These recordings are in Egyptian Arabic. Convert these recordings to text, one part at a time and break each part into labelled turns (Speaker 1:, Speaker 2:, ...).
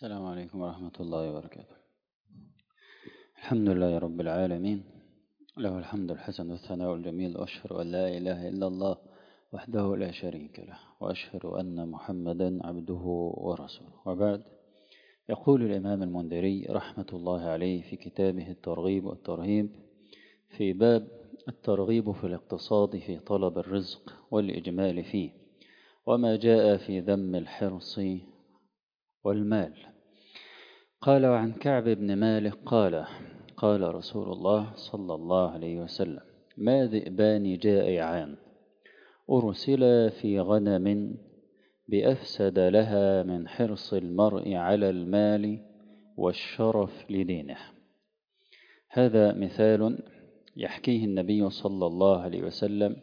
Speaker 1: السلام عليكم ورحمة الله وبركاته الحمد لله رب العالمين له الحمد الحسن والثناء الجميل وأشهد أن لا إله إلا الله وحده لا شريك له وأشهد أن محمدا عبده ورسوله وبعد يقول الإمام المنذري رحمة الله عليه في كتابه الترغيب والترهيب في باب الترغيب في الاقتصاد في طلب الرزق والإجمال فيه وما جاء في ذم الحرص والمال قال وعن كعب بن مالك قال قال رسول الله صلى الله عليه وسلم ما ذئبان جائعان أرسلا في غنم بأفسد لها من حرص المرء على المال والشرف لدينه هذا مثال يحكيه النبي صلى الله عليه وسلم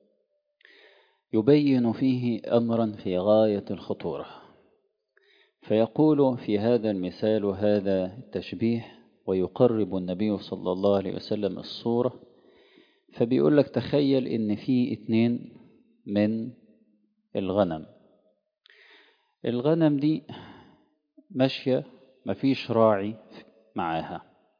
Speaker 1: يبين فيه أمرا في غاية الخطورة فيقول في هذا المثال هذا التشبيه ويقرب النبي صلى الله عليه وسلم الصورة فبيقول لك تخيل إن في اتنين من الغنم الغنم دي ماشية مفيش راعي معاها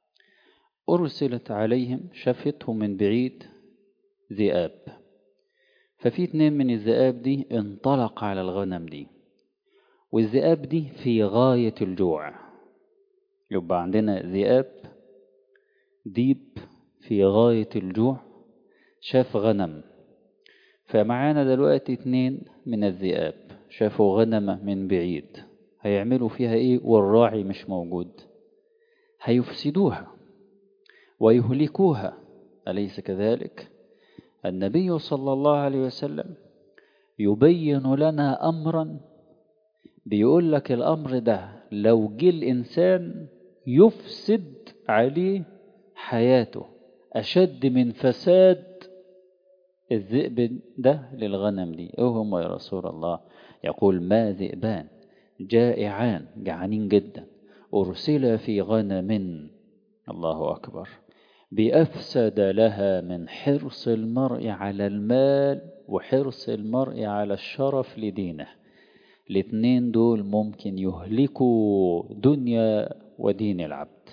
Speaker 1: أرسلت عليهم شافتهم من بعيد ذئاب ففي اتنين من الذئاب دي انطلق على الغنم دي والذئاب دي في غاية الجوع يبقى عندنا ذئاب ديب في غاية الجوع شاف غنم فمعانا دلوقتي اتنين من الذئاب شافوا غنمة من بعيد هيعملوا فيها ايه والراعي مش موجود هيفسدوها ويهلكوها أليس كذلك النبي صلى الله عليه وسلم يبين لنا أمرا بيقول لك الأمر ده لو جه الإنسان يفسد عليه حياته أشد من فساد الذئب ده للغنم دي إيه هم يا رسول الله يقول ما ذئبان جائعان جعانين جدا أرسل في غنم الله أكبر بأفسد لها من حرص المرء على المال وحرص المرء على الشرف لدينه الاثنين دول ممكن يهلكوا دنيا ودين العبد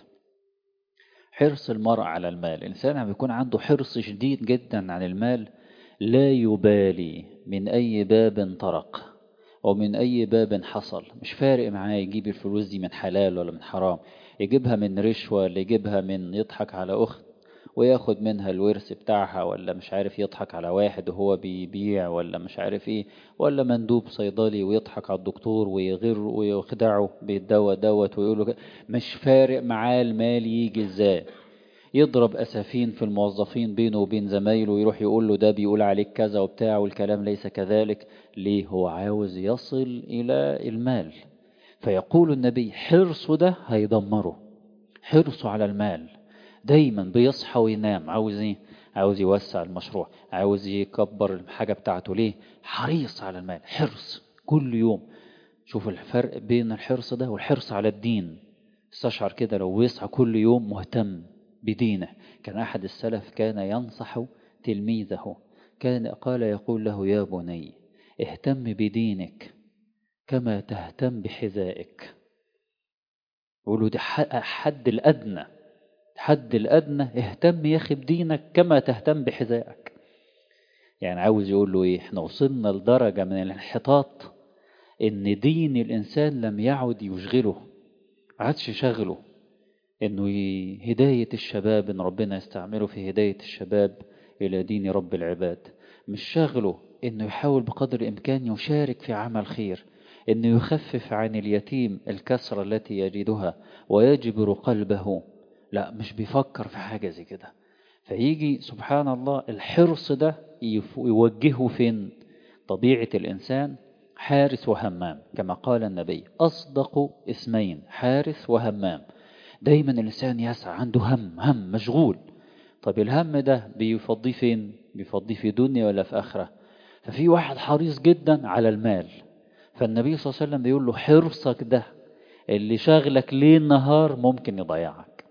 Speaker 1: حرص المرء على المال الإنسان عم يكون عنده حرص شديد جدا عن المال لا يبالي من أي باب طرق أو من أي باب حصل مش فارق معاه يجيب الفلوس دي من حلال ولا من حرام يجيبها من رشوة ولا يجيبها من يضحك على أخت وياخد منها الورث بتاعها ولا مش عارف يضحك على واحد وهو بيبيع ولا مش عارف ايه ولا مندوب صيدلي ويضحك على الدكتور ويغر ويخدعه بالدواء دوت ويقول له مش فارق معاه المال يجي ازاي يضرب اسافين في الموظفين بينه وبين زمايله ويروح يقول له ده بيقول عليك كذا وبتاع والكلام ليس كذلك ليه هو عاوز يصل الى المال فيقول النبي حرصه ده هيدمره حرصه على المال دايما بيصحى وينام عاوز ايه عاوز يوسع المشروع عاوز يكبر الحاجة بتاعته ليه حريص على المال حرص كل يوم شوف الفرق بين الحرص ده والحرص على الدين استشعر كده لو يصحى كل يوم مهتم بدينه كان أحد السلف كان ينصح تلميذه كان قال يقول له يا بني اهتم بدينك كما تهتم بحذائك يقولوا ده حد الأدنى الحد الأدنى اهتم يا أخي بدينك كما تهتم بحذائك يعني عاوز يقول له إيه احنا وصلنا لدرجة من الانحطاط إن دين الإنسان لم يعد يشغله عادش شغله إنه هداية الشباب إن ربنا يستعمله في هداية الشباب إلى دين رب العباد مش شغله إنه يحاول بقدر الإمكان يشارك في عمل خير إنه يخفف عن اليتيم الكسرة التي يجدها ويجبر قلبه لا مش بيفكر في حاجة زي كده فيجي سبحان الله الحرص ده يوجهه فين طبيعة الإنسان حارس وهمام كما قال النبي أصدق اسمين حارس وهمام دايما الإنسان يسعى عنده هم هم مشغول طب الهم ده بيفضيه فين بيفضيه في دنيا ولا في آخرة ففي واحد حريص جدا على المال فالنبي صلى الله عليه وسلم بيقول له حرصك ده اللي شاغلك ليل نهار ممكن يضيعك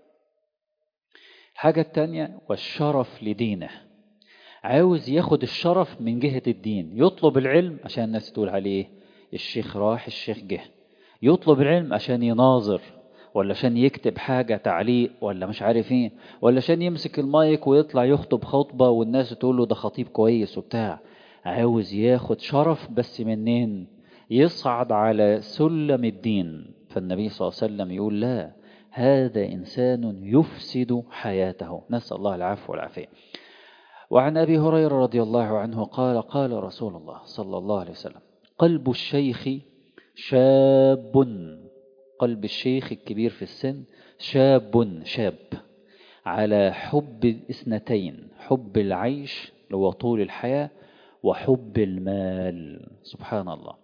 Speaker 1: الحاجة التانية والشرف لدينه عاوز ياخد الشرف من جهة الدين يطلب العلم عشان الناس تقول عليه الشيخ راح الشيخ جه يطلب العلم عشان يناظر ولا عشان يكتب حاجة تعليق ولا مش عارف ايه ولا عشان يمسك المايك ويطلع يخطب خطبة والناس تقول له ده خطيب كويس وبتاع عاوز ياخد شرف بس منين يصعد على سلم الدين فالنبي صلى الله عليه وسلم يقول لا هذا إنسان يفسد حياته نسأل الله العفو والعافية وعن أبي هريرة رضي الله عنه قال قال رسول الله صلى الله عليه وسلم قلب الشيخ شاب قلب الشيخ الكبير في السن شاب شاب على حب اثنتين حب العيش اللي هو طول الحياة وحب المال سبحان الله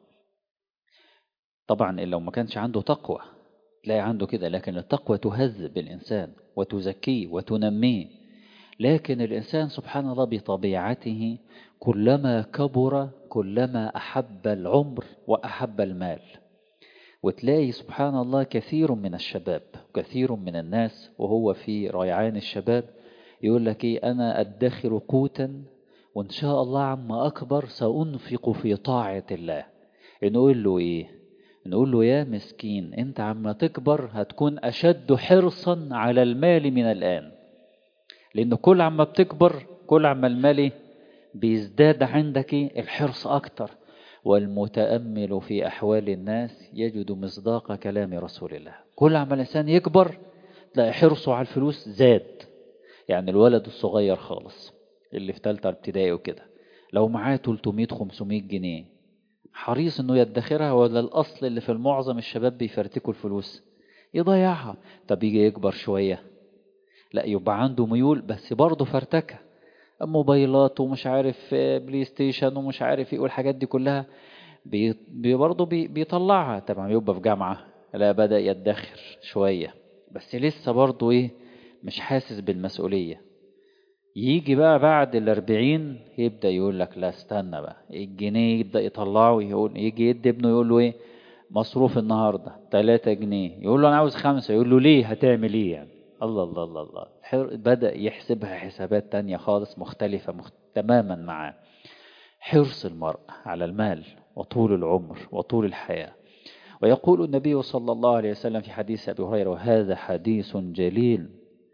Speaker 1: طبعا لو ما كانش عنده تقوى تلاقي عنده كده لكن التقوى تهذب الإنسان وتزكيه وتنميه لكن الإنسان سبحان الله بطبيعته كلما كبر كلما أحب العمر وأحب المال وتلاقي سبحان الله كثير من الشباب كثير من الناس وهو في ريعان الشباب يقول لك إيه أنا أدخر قوتا وإن شاء الله عما أكبر سأنفق في طاعة الله نقول له إيه نقول له يا مسكين أنت عما تكبر هتكون أشد حرصا على المال من الآن لأن كل عما بتكبر كل عما المال بيزداد عندك الحرص أكتر والمتأمل في أحوال الناس يجد مصداق كلام رسول الله كل عما الإنسان يكبر تلاقي حرصه على الفلوس زاد يعني الولد الصغير خالص اللي في تالتة ابتدائي وكده لو معاه 300 500 جنيه حريص انه يدخرها ولا الاصل اللي في المعظم الشباب بيفرتكوا الفلوس يضيعها طب يجي يكبر شويه لا يبقى عنده ميول بس برضه فرتكه موبايلات ومش عارف بلاي ستيشن ومش عارف ايه والحاجات دي كلها بي بي برضه بي بيطلعها طبعا يبقى في جامعه لا بدا يدخر شويه بس لسه برضه ايه مش حاسس بالمسؤوليه يجي بقى بعد الأربعين يبدأ يقول لك لا استنى بقى الجنيه يبدأ يطلعه يقول يجي يدي ابنه يقول له ايه مصروف النهاردة تلاتة جنيه يقول له أنا عاوز خمسة يقول له ليه هتعمل ايه يعني الله الله الله الله بدأ يحسبها حسابات تانية خالص مختلفة مخت... تماما معاه حرص المرء على المال وطول العمر وطول الحياة ويقول النبي صلى الله عليه وسلم في حديث أبي هريرة وهذا حديث جليل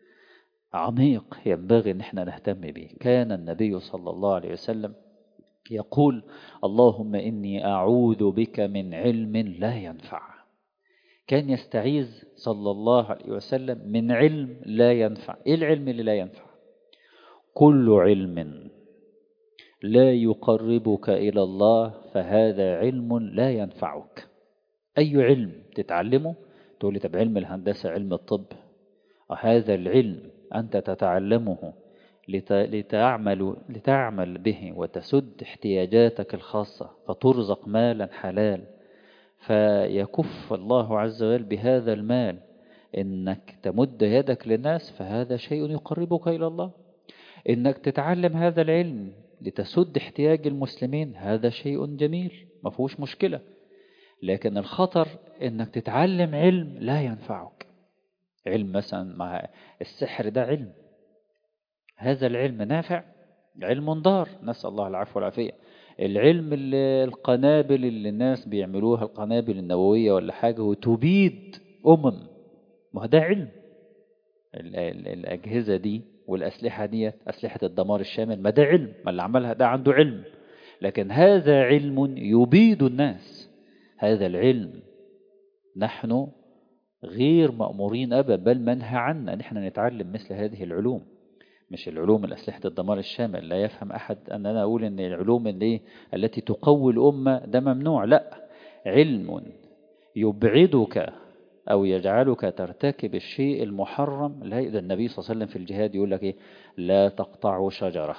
Speaker 1: عميق ينبغي ان احنا نهتم به كان النبي صلى الله عليه وسلم يقول اللهم اني اعوذ بك من علم لا ينفع كان يستعيذ صلى الله عليه وسلم من علم لا ينفع ايه العلم اللي لا ينفع كل علم لا يقربك الى الله فهذا علم لا ينفعك اي علم تتعلمه تقول لي طب علم الهندسه علم الطب هذا العلم أنت تتعلمه لتعمل, لتعمل به وتسد احتياجاتك الخاصة فترزق مالا حلال فيكف الله عز وجل بهذا المال إنك تمد يدك للناس فهذا شيء يقربك إلى الله إنك تتعلم هذا العلم لتسد احتياج المسلمين هذا شيء جميل ما فيهوش مشكلة لكن الخطر إنك تتعلم علم لا ينفعك علم مثلا مع السحر ده علم هذا العلم نافع علم ضار نسأل الله العفو والعافية العلم اللي القنابل اللي الناس بيعملوها القنابل النووية ولا حاجة وتبيد أمم ما ده علم الأجهزة دي والأسلحة دي أسلحة الدمار الشامل ما ده علم ما اللي عملها ده عنده علم لكن هذا علم يبيد الناس هذا العلم نحن غير مأمورين أبدا بل منهى عنا أن احنا نتعلم مثل هذه العلوم مش العلوم الأسلحة الدمار الشامل لا يفهم أحد أن أنا أقول أن العلوم اللي التي تقوي الأمة ده ممنوع لا علم يبعدك أو يجعلك ترتكب الشيء المحرم لا إذا النبي صلى الله عليه وسلم في الجهاد يقول لك إيه لا تقطعوا شجرة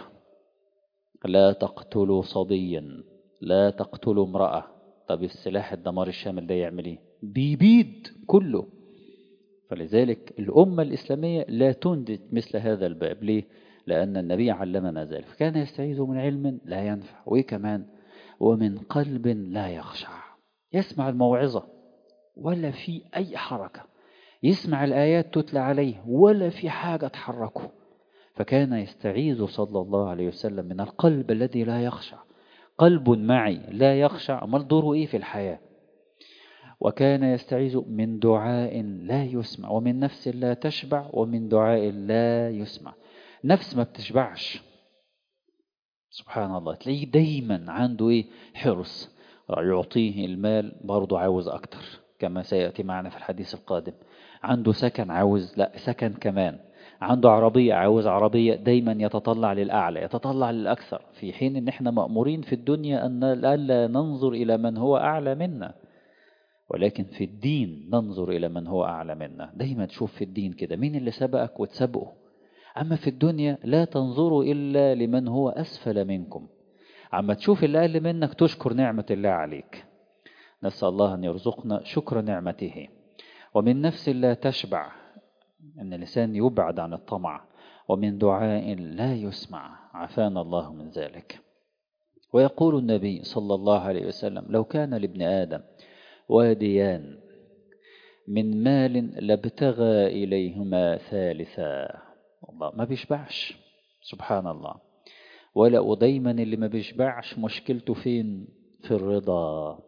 Speaker 1: لا تقتلوا صبيا لا تقتلوا امرأة طب السلاح الدمار الشامل ده يعمل إيه بيبيد كله فلذلك الأمة الإسلامية لا تنتج مثل هذا الباب ليه؟ لأن النبي علمنا ذلك فكان يستعيذ من علم لا ينفع وإيه كمان ومن قلب لا يخشع يسمع الموعظة ولا في أي حركة يسمع الآيات تتلى عليه ولا في حاجة تحركه فكان يستعيذ صلى الله عليه وسلم من القلب الذي لا يخشع قلب معي لا يخشع أمال دوره إيه في الحياة وكان يستعيذ من دعاء لا يسمع ومن نفس لا تشبع ومن دعاء لا يسمع نفس ما بتشبعش سبحان الله تلاقيه دايما عنده ايه حرص يعطيه المال برضه عاوز اكتر كما سيأتي معنا في الحديث القادم عنده سكن عاوز لا سكن كمان عنده عربية عاوز عربية دايما يتطلع للأعلى يتطلع للأكثر في حين ان احنا مأمورين في الدنيا أن لا ننظر إلى من هو أعلى منا ولكن في الدين ننظر إلى من هو أعلى منا دايما تشوف في الدين كده مين اللي سبقك وتسبقه أما في الدنيا لا تنظروا إلا لمن هو أسفل منكم عما تشوف اللي أقل منك تشكر نعمة الله عليك نسأل الله أن يرزقنا شكر نعمته ومن نفس لا تشبع أن الإنسان يبعد عن الطمع ومن دعاء لا يسمع عافانا الله من ذلك ويقول النبي صلى الله عليه وسلم لو كان لابن آدم واديان من مال لابتغى إليهما ثالثا الله ما بيشبعش سبحان الله ولا ودايما اللي ما بيشبعش مشكلته فين في الرضا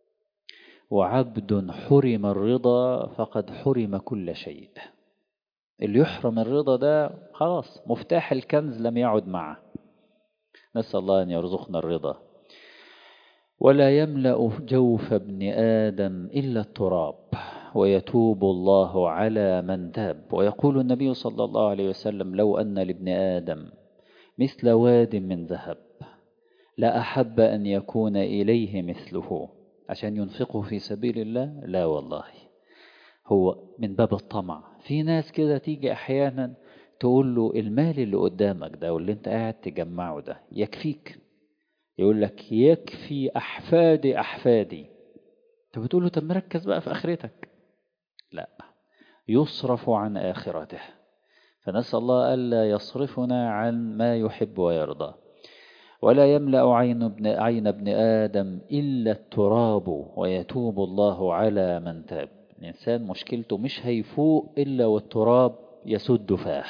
Speaker 1: وعبد حرم الرضا فقد حرم كل شيء اللي يحرم الرضا ده خلاص مفتاح الكنز لم يعد معه نسأل الله أن يرزقنا الرضا ولا يملأ جوف ابن آدم إلا التراب ويتوب الله على من تاب ويقول النبي صلى الله عليه وسلم لو أن لابن آدم مثل واد من ذهب لا أحب أن يكون إليه مثله عشان ينفقه في سبيل الله لا والله هو من باب الطمع في ناس كده تيجي أحيانا تقول له المال اللي قدامك ده واللي انت قاعد تجمعه ده يكفيك يقول لك يكفي أحفادي أحفادي انت بتقول له طب مركز بقى في آخرتك لا يصرف عن آخرته فنسأل الله ألا يصرفنا عن ما يحب ويرضى ولا يملأ عين ابن, عين ابن آدم إلا التراب ويتوب الله على من تاب الإنسان مشكلته مش هيفوق إلا والتراب يسد فاه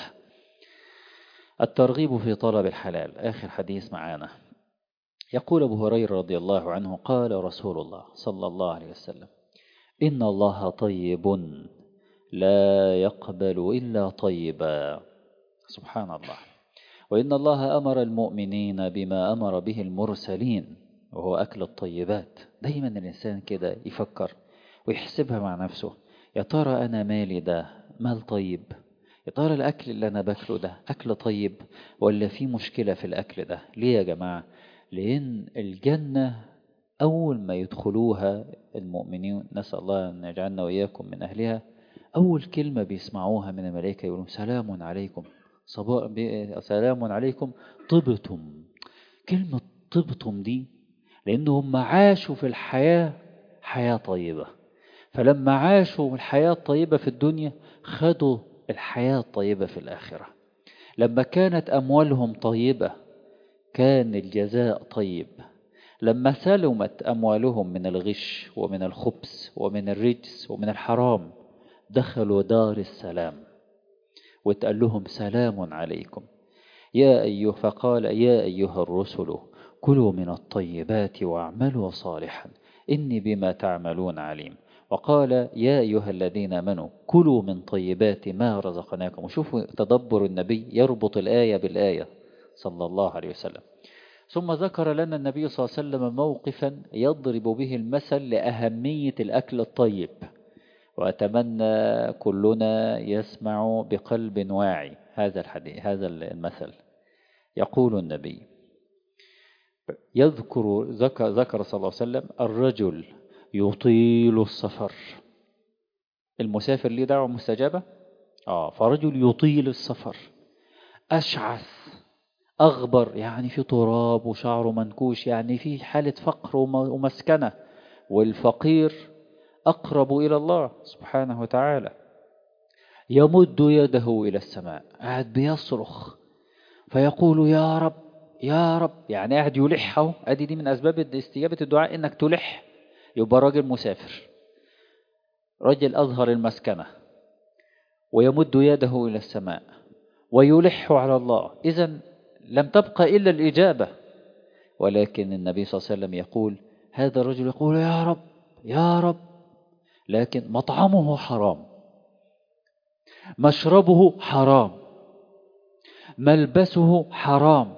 Speaker 1: الترغيب في طلب الحلال آخر حديث معانا يقول أبو هريرة رضي الله عنه قال رسول الله صلى الله عليه وسلم إن الله طيب لا يقبل إلا طيبا سبحان الله وإن الله أمر المؤمنين بما أمر به المرسلين وهو أكل الطيبات دايما الإنسان كده يفكر ويحسبها مع نفسه يا ترى أنا مالي ده مال طيب يا ترى الأكل اللي أنا باكله ده أكل طيب ولا في مشكلة في الأكل ده ليه يا جماعة لأن الجنة أول ما يدخلوها المؤمنين نسأل الله أن يجعلنا وإياكم من أهلها أول كلمة بيسمعوها من الملائكة يقولون سلام عليكم سلام عليكم طبتم كلمة طبتم دي لأنهم عاشوا في الحياة حياة طيبة فلما عاشوا الحياة الطيبة في الدنيا خدوا الحياة الطيبة في الآخرة لما كانت أموالهم طيبة كان الجزاء طيب لما سلمت أموالهم من الغش ومن الخبث ومن الرجس ومن الحرام دخلوا دار السلام وتقال لهم سلام عليكم يا أيها فقال يا أيها الرسل كلوا من الطيبات واعملوا صالحا إني بما تعملون عليم وقال يا أيها الذين آمنوا كلوا من طيبات ما رزقناكم وشوفوا تدبر النبي يربط الآية بالآية صلى الله عليه وسلم ثم ذكر لنا النبي صلى الله عليه وسلم موقفا يضرب به المثل لأهمية الأكل الطيب وأتمنى كلنا يسمع بقلب واعي هذا الحديث هذا المثل يقول النبي يذكر ذكر, ذكر صلى الله عليه وسلم الرجل يطيل السفر المسافر ليه دعوة مستجابة آه فرجل يطيل السفر أشعث أغبر يعني في تراب وشعره منكوش يعني في حالة فقر ومسكنة والفقير أقرب إلى الله سبحانه وتعالى يمد يده إلى السماء قاعد بيصرخ فيقول يا رب يا رب يعني قاعد يلحه أدي دي من أسباب استجابة الدعاء إنك تلح يبقى راجل مسافر رجل أظهر المسكنة ويمد يده إلى السماء ويلح على الله إذا لم تبقى إلا الإجابة ولكن النبي صلى الله عليه وسلم يقول هذا الرجل يقول يا رب يا رب لكن مطعمه حرام مشربه حرام ملبسه حرام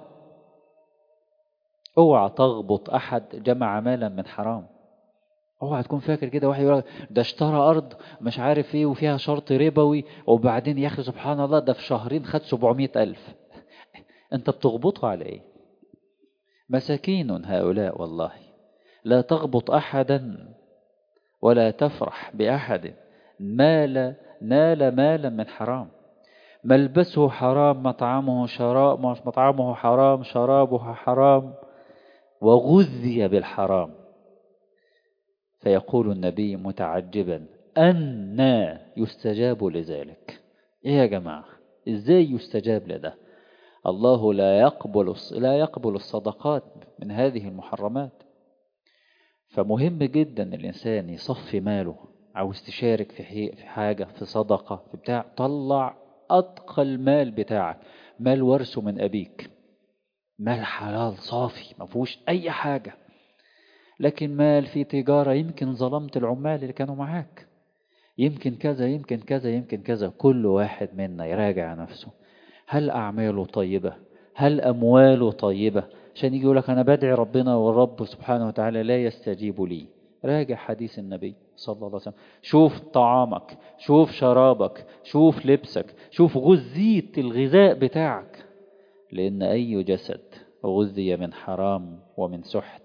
Speaker 1: اوعى تغبط احد جمع مالا من حرام اوعى تكون فاكر كده واحد يقول ده اشترى ارض مش عارف ايه وفيها شرط ربوي وبعدين يا اخي سبحان الله ده في شهرين خد 700 الف انت بتغبطه على ايه مساكين هؤلاء والله لا تغبط احدا ولا تفرح باحد مال نال مالا من حرام ملبسه حرام مطعمه شراب مطعمه حرام شرابه حرام وغذي بالحرام فيقول النبي متعجبا أن يستجاب لذلك إيه يا جماعة إزاي يستجاب لده الله لا يقبل لا يقبل الصدقات من هذه المحرمات فمهم جدا الإنسان يصفي ماله عاوز تشارك في في حاجة في صدقة في بتاع طلع أتقى المال بتاعك مال ورثه من أبيك مال حلال صافي ما فيهوش أي حاجة لكن مال في تجارة يمكن ظلمت العمال اللي كانوا معاك يمكن كذا يمكن كذا يمكن كذا كل واحد منا يراجع نفسه هل أعماله طيبة هل أمواله طيبة عشان يجي يقول لك أنا بدعي ربنا والرب سبحانه وتعالى لا يستجيب لي راجع حديث النبي صلى الله عليه وسلم شوف طعامك شوف شرابك شوف لبسك شوف غذيت الغذاء بتاعك لأن أي جسد غذي من حرام ومن سحت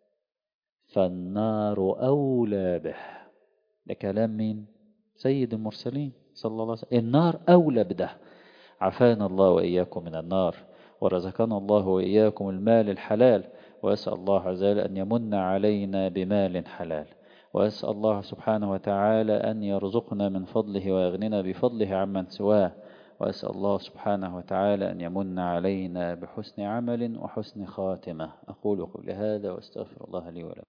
Speaker 1: فالنار أولى به ده كلام مين سيد المرسلين صلى الله عليه وسلم النار أولى بده عافانا الله وإياكم من النار ورزقنا الله وإياكم المال الحلال وأسأل الله عز وجل أن يمن علينا بمال حلال وأسأل الله سبحانه وتعالى أن يرزقنا من فضله ويغننا بفضله عمن سواه وأسأل الله سبحانه وتعالى أن يمن علينا بحسن عمل وحسن خاتمة أقول قولي هذا وأستغفر الله لي ولكم